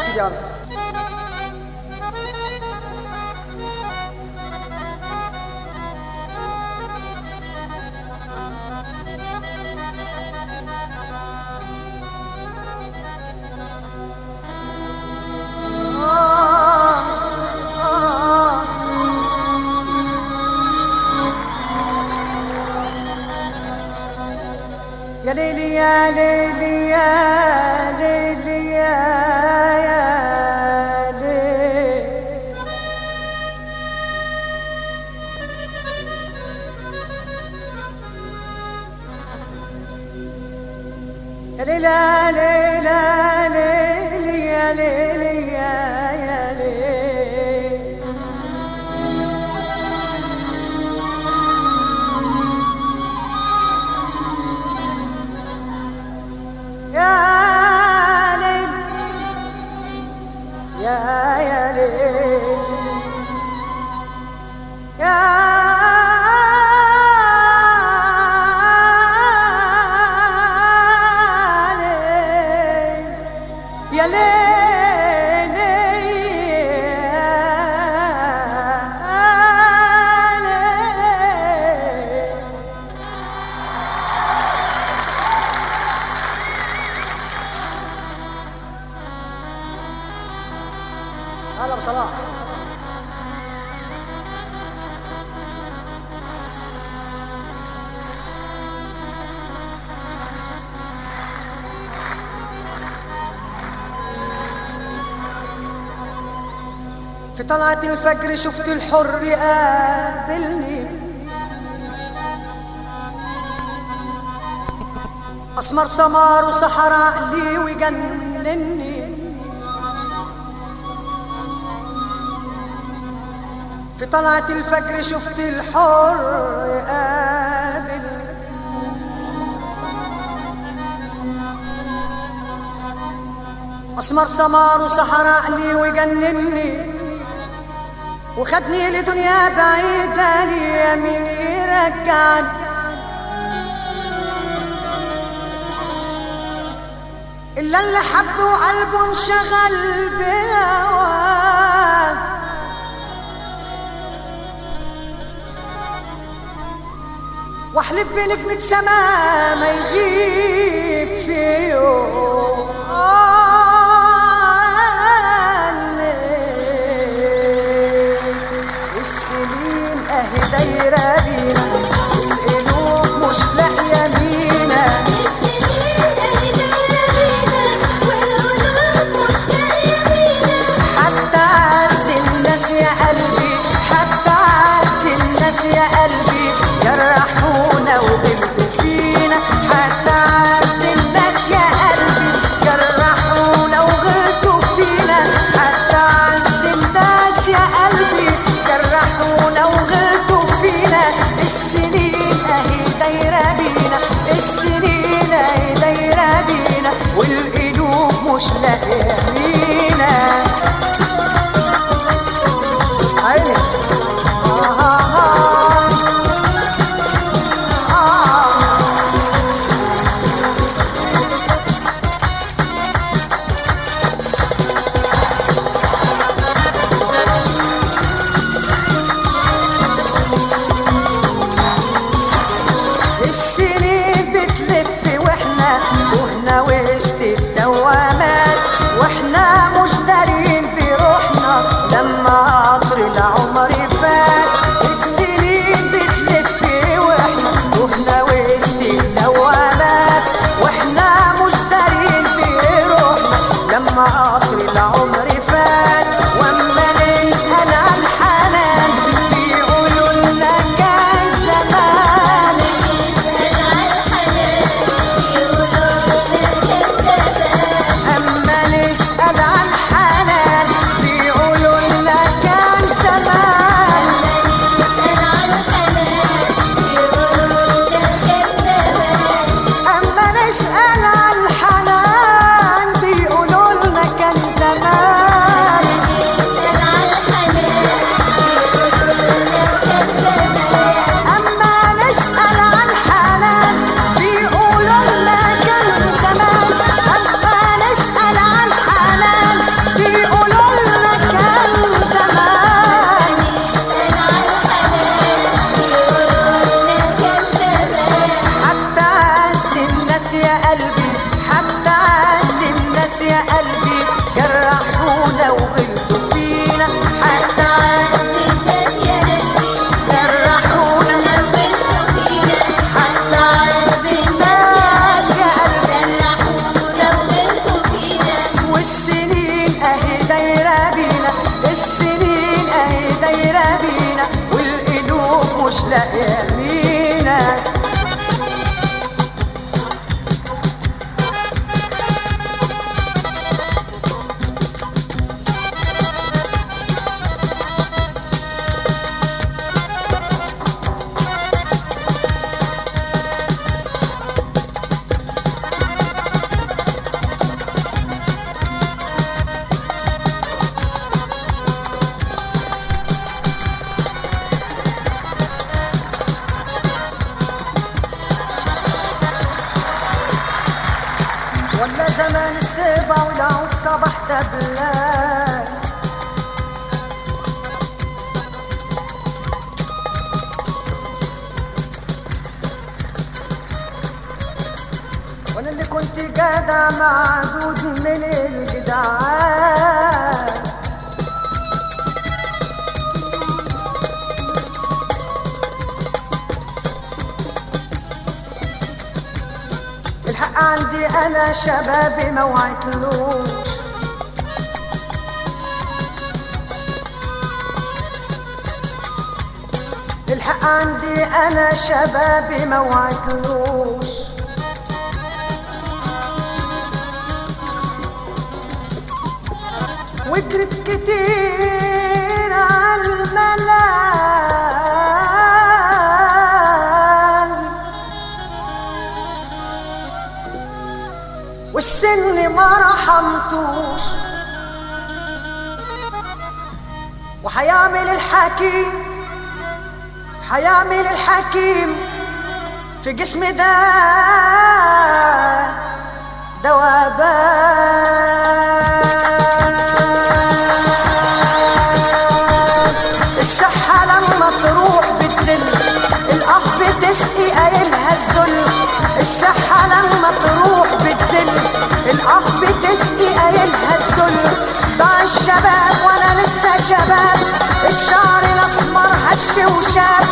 سيدي يا رب يا ليلي يا ليلي يا ليلي يا يا ليلي يا ليلى ليلى ليلي يا ليلي يا يا ليلي يا ليل يا يا ليل يا ليل يا ليل يا ليل هلا بصلاح في طلعة الفجر شفت الحر قابلني أسمر سمار وسحر عقلي وجنني في طلعة الفجر شفت الحر قابل أسمر سمار وسحر عقلي وجنني وخدني لدنيا بعيدة لي مين يرجعني إلا اللي حبه قلبه انشغل بهواه واحلف بنجمة سما ما يغيب في يوم عني. السنين اهي دايرة بينا القلوب مش لاقية مينا حتى عز الناس يا قلبي حتى عز الناس يا قلبي جرحونا وغلطوا فينا حتى عز الناس يا قلبي جرحونا وغلطوا فينا حتى عز الناس يا قلبي جرحونا وغلطوا فينا السنين اهي دايره بينا السنين اهي دايره بينا والقلوب مش لاقيه مينا عيني آه آه آه. آه. السنين بتلف واحنا وهنا وسط الدوامات واحنا مش دارين بروحنا لما قطر العمر فات السنين بتلف واحنا وهنا وسط الدوامات واحنا مش دارين بروحنا لما قطر العمر فات واما نسأل عن حنان بيقولوا لنا كان زمان أما نسأل عن حنان بيقولوا لنا كان زمان أما نسأل عن حنان بيقولوا لنا كان زمان صباح دبلان وانا اللي كنت جدع معدود من الجدعان الحق عندي انا شبابي ما وعيتلوش الحق عندي انا شبابي ما وعيتلوش وجرت كتير عالملال والسن ما رحمتوش وحيعمل الحكيم حيعمل الحكيم في جسم ده دوابان الصحة لما تروح بتزل الأخ بتسقي قايلها الذل الصحة لما تروح بتزل الأخ بتسقي قايلها الذل ضاع الشباب وأنا لسه شباب الشعر الأسمر هش وشاب